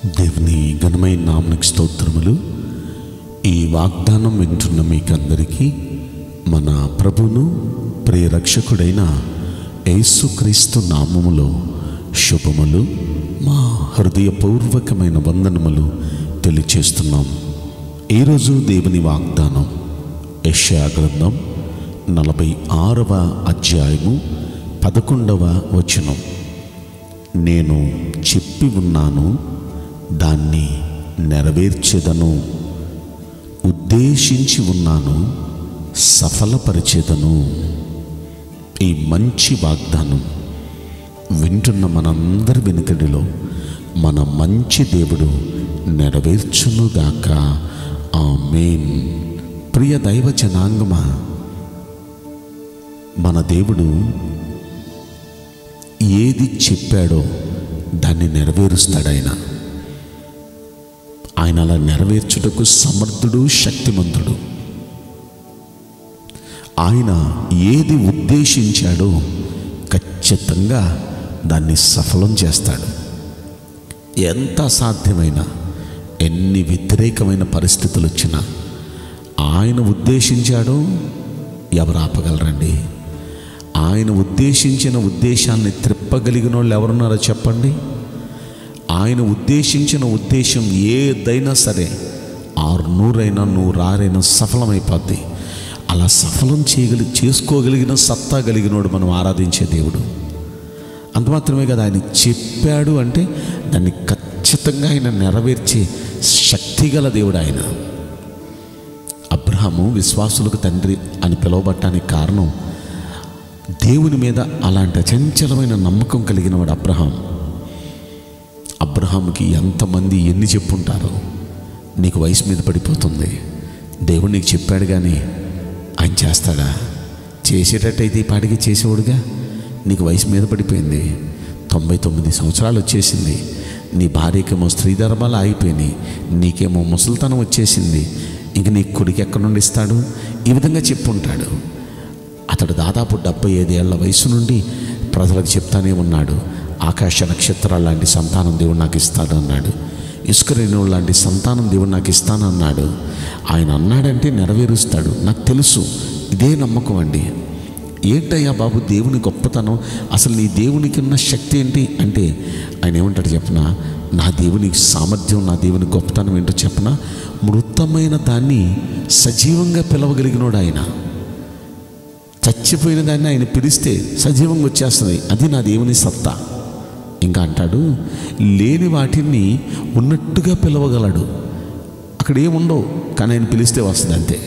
దేవుని ఘనమైన నామనికి స్తోత్రములు ఈ వాగ్దానం వింటున్న మీకందరికీ మన ప్రభును ప్రియరక్షకుడైన యేసుక్రీస్తు నామములో శుభములు మా హృదయపూర్వకమైన వందనములు తెలియచేస్తున్నాం ఈరోజు దేవుని వాగ్దానం యెషయా గ్రంథం నలభై ఆరవ అధ్యాయము పదకొండవ వచనం నేను చెప్పి ఉన్నాను దాన్ని నెరవేర్చెదను ఉద్దేశించి ఉన్నాను సఫలపరిచేదను ఈ మంచి వాగ్దానం వింటున్న మనందరి వెనుకడిలో మన మంచి దేవుడు నెరవేర్చునుగాక ఆ మెయిన్ ప్రియ దైవ జనాంగమా మన దేవుడు ఏది చెప్పాడో దాన్ని నెరవేరుస్తాడు ఆయన ఆయన అలా నెరవేర్చుటకు సమర్థుడు శక్తిమంతుడు ఆయన ఏది ఉద్దేశించాడో ఖచ్చితంగా దాన్ని సఫలం చేస్తాడు ఎంత సాధ్యమైన ఎన్ని వ్యతిరేకమైన పరిస్థితులు వచ్చినా ఆయన ఉద్దేశించాడో ఎవరు ఆపగలరండి ఆయన ఉద్దేశించిన ఉద్దేశాన్ని త్రిప్పగలిగిన వాళ్ళు ఎవరున్నారో చెప్పండి ఆయన ఉద్దేశించిన ఉద్దేశం ఏదైనా సరే ఆరు నూరైనా నూరారైనా సఫలమైపోద్ది అలా సఫలం చేయగలి చేసుకోగలిగిన సత్తా కలిగినోడు మనం ఆరాధించే దేవుడు అంత మాత్రమే కదా ఆయన చెప్పాడు అంటే దాన్ని ఖచ్చితంగా ఆయన నెరవేర్చే శక్తి గల దేవుడు ఆయన అబ్రహాము విశ్వాసులకు తండ్రి అని పిలువబట్టానికి కారణం దేవుని మీద అలాంటి అచంచలమైన నమ్మకం కలిగిన వాడు అబ్రహాం అబ్రహాంకి ఎంతమంది ఎన్ని చెప్పుంటారో నీకు వయసు మీద పడిపోతుంది దేవుడు నీకు చెప్పాడు కానీ ఆయన చేస్తాడా చేసేటట్టయితే ఈ పాటికి చేసేవాడుగా నీకు వయసు మీద పడిపోయింది తొంభై తొమ్మిది సంవత్సరాలు వచ్చేసింది నీ భార్యకేమో స్త్రీ ధర్మాలు ఆగిపోయినాయి నీకేమో ముసలితనం వచ్చేసింది ఇంక నీ కొడుకు ఎక్కడి నుండి ఇస్తాడు ఈ విధంగా చెప్పుంటాడు అతడు దాదాపు డెబ్బై ఐదేళ్ల వయసు నుండి ప్రజలకు చెప్తానే ఉన్నాడు ఆకాశ నక్షత్రాలు లాంటి సంతానం దేవుడు నాకు ఇస్తాడు అన్నాడు ఇసుక రేణువులు లాంటి సంతానం దేవుడు నాకు ఇస్తానన్నాడు ఆయన అన్నాడంటే నెరవేరుస్తాడు నాకు తెలుసు ఇదే నమ్మకం అండి ఏంటయ్యా బాబు దేవుని గొప్పతనం అసలు నీ దేవునికి ఉన్న శక్తి ఏంటి అంటే ఆయన ఏమంటాడు చెప్పనా నా దేవునికి సామర్థ్యం నా దేవుని గొప్పతనం ఏంటో చెప్పనా మృతమైన దాన్ని సజీవంగా పిలవగలిగినోడు ఆయన చచ్చిపోయిన దాన్ని ఆయన పిలిస్తే సజీవంగా వచ్చేస్తుంది అది నా దేవుని సత్తా ఇంకా అంటాడు లేని వాటిని ఉన్నట్టుగా పిలవగలడు అక్కడ ఏముండవు కానీ ఆయన పిలిస్తే వస్తుంది అంతే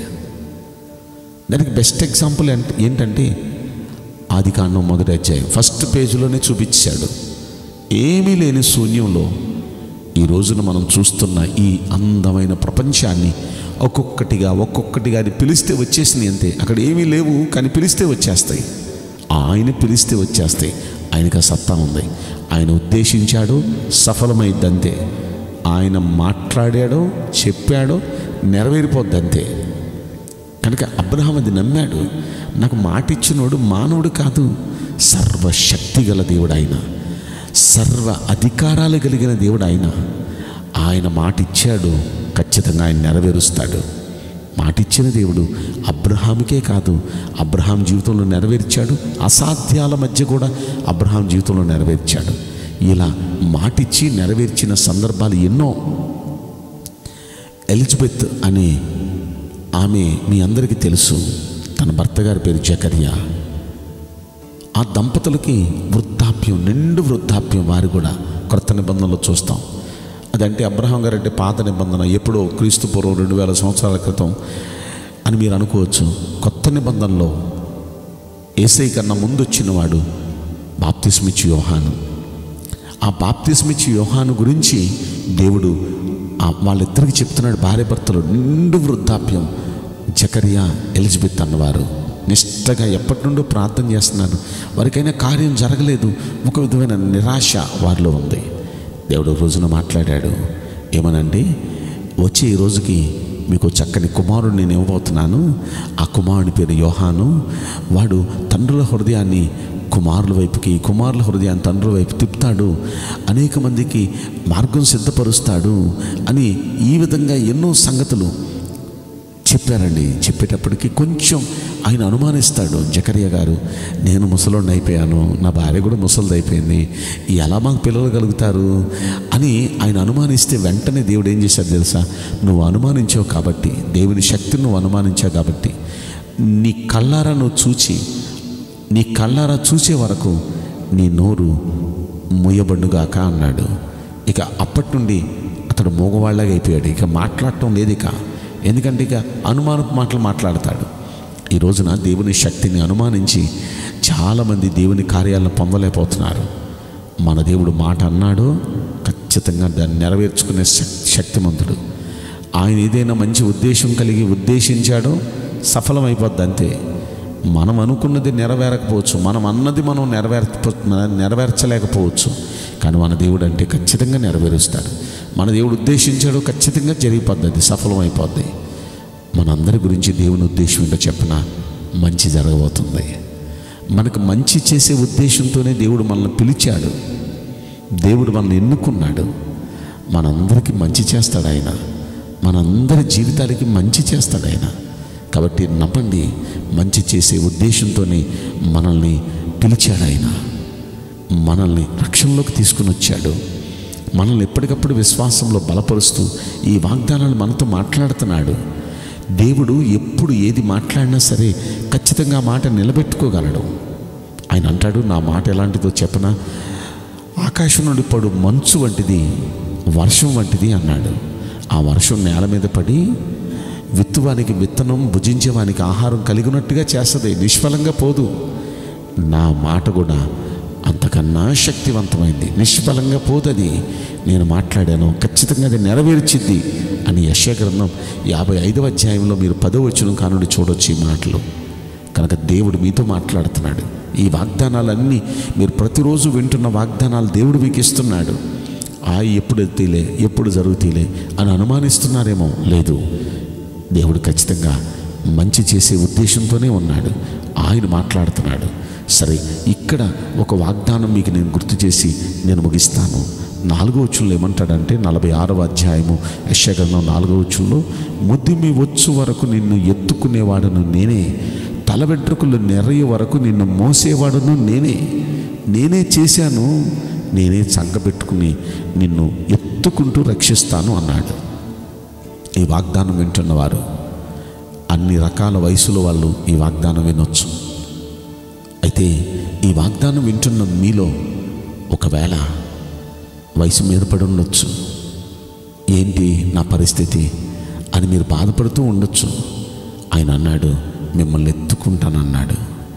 దానికి బెస్ట్ ఎగ్జాంపుల్ ఏంట- ఏంటంటే ఆది కాండం మొదటి అధ్యాయం ఫస్ట్ పేజీలోనే చూపించాడు ఏమీ లేని శూన్యంలో ఈ రోజున మనం చూస్తున్న ఈ అందమైన ప్రపంచాన్ని ఒక్కొక్కటిగా ఒక్కొక్కటిగా అది పిలిస్తే వచ్చేసింది అంతే అక్కడ ఏమీ లేవు కానీ పిలిస్తే వచ్చేస్తాయి ఆయన పిలిస్తే వచ్చేస్తాయి ఆయనకు ఆ సత్తా ఉంది ఆయన ఉద్దేశించాడు సఫలమైద్ది అంతే ఆయన మాట్లాడాడో చెప్పాడో నెరవేరిపోద్ది అంతే కనుక అబ్రహాం అది నమ్మాడు నాకు మాట ఇచ్చినోడు మానవుడు కాదు సర్వశక్తి గల దేవుడు ఆయన సర్వ అధికారాలు కలిగిన దేవుడు ఆయన ఆయన మాట ఇచ్చాడు ఖచ్చితంగా ఆయన నెరవేరుస్తాడు మాట ఇచ్చిన దేవుడు అబ్రహాంకే కాదు అబ్రహాం జీవితంలో నెరవేర్చాడు అసాధ్యాల మధ్య కూడా అబ్రహాం జీవితంలో నెరవేర్చాడు ఇలా మాటిచ్చి నెరవేర్చిన సందర్భాలు ఎన్నో ఎలిజబెత్ అనే ఆమె మీ అందరికీ తెలుసు తన భర్త గారి పేరు జకర్యా ఆ దంపతులకి వృద్ధాప్యం నిండు వృద్ధాప్యం వారు కూడా క్రొత్త నిబంధనలో చూస్తాం అదంటే అబ్రహాం గారు అంటే పాత నిబంధన ఎప్పుడో క్రీస్తు పూర్వం రెండు వేల సంవత్సరాల క్రితం అని మీరు అనుకోవచ్చు కొత్త నిబంధనలో ఏసై కన్నా ముందు వచ్చినవాడు బాప్తిస్మిచ్చి యోహాను ఆ బాప్తిస్మిచ్చి యోహాను గురించి దేవుడు ఆ వాళ్ళిద్దరికి చెప్తున్నాడు భార్య భర్తలు నిండు వృద్ధాప్యం జకరియా ఎలిజబెత్ అన్నవారు నిష్టగా ఎప్పటి నుండో ప్రార్థన చేస్తున్నారు వారికైనా కార్యం జరగలేదు ఒక విధమైన నిరాశ వారిలో ఉంది దేవుడు ఒక రోజున మాట్లాడాడు ఏమనండి వచ్చే ఈ రోజుకి మీకు చక్కని కుమారుడు నేను ఇవ్వబోతున్నాను ఆ కుమారుని పేరు యోహాను వాడు తండ్రుల హృదయాన్ని కుమారుల వైపుకి కుమారుల హృదయాన్ని తండ్రుల వైపు తిప్పుతాడు అనేక మందికి మార్గం సిద్ధపరుస్తాడు అని ఈ విధంగా ఎన్నో సంగతులు చెప్పారండి చెప్పేటప్పటికి కొంచెం ఆయన అనుమానిస్తాడు జకరియా గారు నేను ముసలోడిని అయిపోయాను నా భార్య కూడా ముసలిది అయిపోయింది ఎలా మాకు పిల్లలు కలుగుతారు అని ఆయన అనుమానిస్తే వెంటనే దేవుడు ఏం చేశాడు తెలుసా నువ్వు అనుమానించావు కాబట్టి దేవుని శక్తిని నువ్వు అనుమానించావు కాబట్టి నీ కళ్ళారా నువ్వు చూచి నీ కళ్ళారా చూసే వరకు నీ నోరు ముయ్యబడుగాక అన్నాడు ఇక అప్పటి నుండి అతడు మూగవాళ్ళగా అయిపోయాడు ఇక మాట్లాడటం లేదు ఇక ఎందుకంటే ఇక అనుమానపు మాటలు మాట్లాడతాడు ఈ రోజున దేవుని శక్తిని అనుమానించి చాలామంది దేవుని కార్యాలను పొందలేకపోతున్నారు మన దేవుడు మాట అన్నాడో ఖచ్చితంగా దాన్ని నెరవేర్చుకునే శక్- శక్తిమంతుడు ఆయన ఏదైనా మంచి ఉద్దేశం కలిగి ఉద్దేశించాడో సఫలమైపోద్ది అంతే మనం అనుకున్నది నెరవేరకపోవచ్చు మనం అన్నది మనం నెరవేర్చ నెరవేర్చలేకపోవచ్చు కానీ మన దేవుడు అంటే ఖచ్చితంగా నెరవేరుస్తాడు మన దేవుడు ఉద్దేశించాడు ఖచ్చితంగా జరిగిపోద్ది అది సఫలమైపోద్ది మనందరి గురించి దేవుని ఉద్దేశం ఏంటో చెప్పిన మంచి జరగబోతుంది మనకు మంచి చేసే ఉద్దేశంతోనే దేవుడు మనల్ని పిలిచాడు దేవుడు మనల్ని ఎన్నుకున్నాడు మనందరికీ మంచి చేస్తాడు ఆయన మనందరి జీవితాలకి మంచి చేస్తాడు ఆయన కాబట్టి నమ్మండి మంచి చేసే ఉద్దేశంతోనే మనల్ని పిలిచాడు ఆయన మనల్ని రక్షణలోకి తీసుకుని వచ్చాడు మనల్ని ఎప్పటికప్పుడు విశ్వాసంలో బలపరుస్తూ ఈ వాగ్దానాలు మనతో మాట్లాడుతున్నాడు దేవుడు ఎప్పుడు ఏది మాట్లాడినా సరే ఖచ్చితంగా ఆ మాట నిలబెట్టుకోగలడు ఆయన అంటాడు నా మాట ఎలాంటిదో చెప్పనా ఆకాశం నుండి పడు మంచు వంటిది వర్షం వంటిది అన్నాడు ఆ వర్షం నేల మీద పడి విత్తువానికి విత్తనం భుజించేవానికి ఆహారం కలిగినట్టుగా చేస్తుంది నిష్ఫలంగా పోదు నా మాట కూడా అంతకన్నా శక్తివంతమైంది నిష్ఫలంగా పోతుంది నేను మాట్లాడాను ఖచ్చితంగా అది నెరవేర్చిద్ది అని యశ్య గ్రంథం యాభై ఐదవ అధ్యాయంలో మీరు పదో వచ్చిన కానుండి చూడొచ్చు ఈ మాటలు కనుక దేవుడు మీతో మాట్లాడుతున్నాడు ఈ వాగ్దానాలన్నీ మీరు ప్రతిరోజు వింటున్న వాగ్దానాలు దేవుడు మీకు ఇస్తున్నాడు ఆ ఎప్పుడు ఎత్తిలే ఎప్పుడు జరుగుతీలే అని అనుమానిస్తున్నారేమో లేదు దేవుడు ఖచ్చితంగా మంచి చేసే ఉద్దేశంతోనే ఉన్నాడు ఆయన మాట్లాడుతున్నాడు సరే ఇక్కడ ఒక వాగ్దానం మీకు నేను గుర్తు చేసి నేను ముగిస్తాను నాలుగో వచ్చుల్లో ఏమంటాడంటే నలభై ఆరవ అధ్యాయము యశగ్రంథం నాలుగో వచ్చుల్లో ముద్దిమి వచ్చు వరకు నిన్ను ఎత్తుకునేవాడను నేనే తల వెంట్రుకలు నెర్రయ్యే వరకు నిన్ను మోసేవాడును నేనే నేనే చేశాను నేనే చంకబెట్టుకుని నిన్ను ఎత్తుకుంటూ రక్షిస్తాను అన్నాడు ఈ వాగ్దానం వింటున్నవారు అన్ని రకాల వయసులో వాళ్ళు ఈ వాగ్దానం వినొచ్చు అయితే ఈ వాగ్దానం వింటున్న మీలో ఒకవేళ వయసు మీద పడి ఉండొచ్చు ఏంటి నా పరిస్థితి అని మీరు బాధపడుతూ ఉండొచ్చు ఆయన అన్నాడు మిమ్మల్ని ఎత్తుకుంటానన్నాడు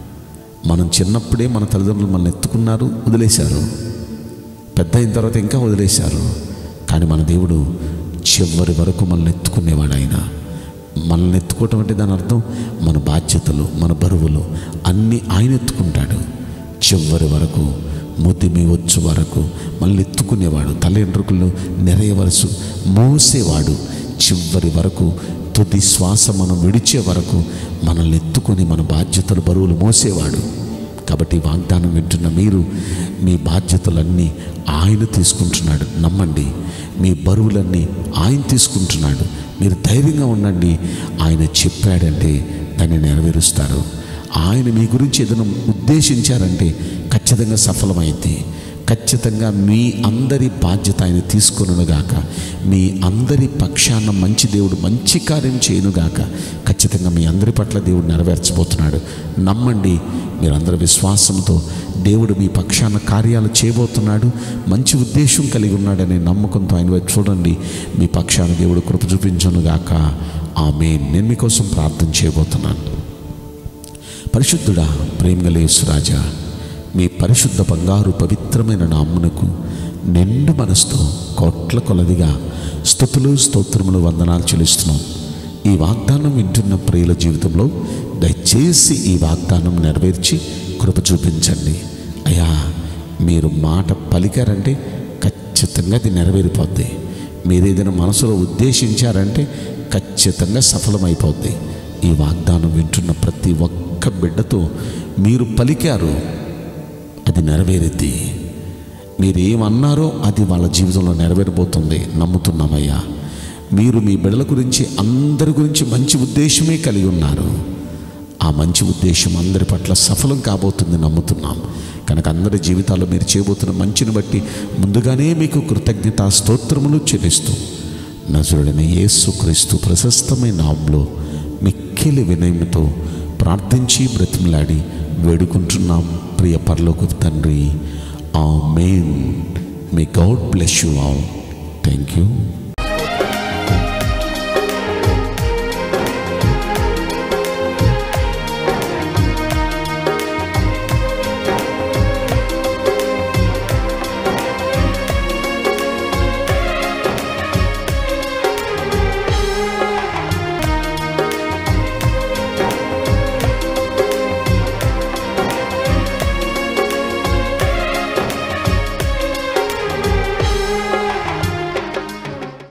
మనం చిన్నప్పుడే మన తల్లిదండ్రులు మనల్ని ఎత్తుకున్నారు వదిలేశారు పెద్ద అయిన తర్వాత ఇంకా వదిలేశారు కానీ మన దేవుడు చివరి వరకు మనల్ని ఎత్తుకునేవాడు ఆయన మనల్ని ఎత్తుకోవటం అంటే దాని అర్థం మన బాధ్యతలు మన బరువులు అన్నీ ఆయన ఎత్తుకుంటాడు చివరి వరకు ముద్దిమి వచ్చు వరకు మనల్ని ఎత్తుకునేవాడు తల ఎంట్రుకలు నెరయవలసు మోసేవాడు చివరి వరకు తుది శ్వాస మనం విడిచే వరకు మనల్ని ఎత్తుకొని మన బాధ్యతలు బరువులు మోసేవాడు కాబట్టి ఈ వాగ్దానం వింటున్న మీరు మీ బాధ్యతలన్నీ ఆయన తీసుకుంటున్నాడు నమ్మండి మీ బరువులన్నీ ఆయన తీసుకుంటున్నాడు మీరు ధైర్యంగా ఉండండి ఆయన చెప్పాడంటే దాన్ని నెరవేరుస్తారు ఆయన మీ గురించి ఏదైనా ఉద్దేశించారంటే ఖచ్చితంగా సఫలమైంది ఖచ్చితంగా మీ అందరి బాధ్యత ఆయన తీసుకొనుగాక మీ అందరి పక్షాన మంచి దేవుడు మంచి కార్యం చేయనుగాక ఖచ్చితంగా మీ అందరి పట్ల దేవుడు నెరవేర్చబోతున్నాడు నమ్మండి మీరందరూ విశ్వాసంతో దేవుడు మీ పక్షాన కార్యాలు చేయబోతున్నాడు మంచి ఉద్దేశం కలిగి ఉన్నాడనే నమ్మకంతో ఆయన వైపు చూడండి మీ పక్షాన దేవుడు కృప చూపించనుగాక ఆమె నేను మీకోసం ప్రార్థన చేయబోతున్నాను పరిశుద్ధుడా ప్రేమగలేసురాజా మీ పరిశుద్ధ బంగారు పవిత్రమైన నామ్మునకు నిండు మనసుతో కోట్ల కొలదిగా స్థుతులు స్తోత్రములు వందనాలు చెల్లిస్తున్నాం ఈ వాగ్దానం వింటున్న ప్రియుల జీవితంలో దయచేసి ఈ వాగ్దానం నెరవేర్చి కృప చూపించండి అయ్యా మీరు మాట పలికారంటే ఖచ్చితంగా అది నెరవేరిపోద్ది మీరు ఏదైనా మనసులో ఉద్దేశించారంటే ఖచ్చితంగా సఫలమైపోద్ది ఈ వాగ్దానం వింటున్న ప్రతి ఒక్క బిడ్డతో మీరు పలికారు అది నెరవేరుద్ది మీరు ఏమన్నారో అది వాళ్ళ జీవితంలో నెరవేరబోతుంది నమ్ముతున్నామయ్యా మీరు మీ బిడ్డల గురించి అందరి గురించి మంచి ఉద్దేశమే కలిగి ఉన్నారు ఆ మంచి ఉద్దేశం అందరి పట్ల సఫలం కాబోతుంది నమ్ముతున్నాం కనుక అందరి జీవితాల్లో మీరు చేయబోతున్న మంచిని బట్టి ముందుగానే మీకు కృతజ్ఞత స్తోత్రములు చెల్లిస్తూ నజరుడైన యేసుక్రీస్తు ప్రశస్తమైన నామంలో మిక్కిలి వినయంతో ప్రార్థించి బ్రతిమలాడి వేడుకుంటున్నాం ప్రియ పరలోక తండ్రి amen may God bless you all thank you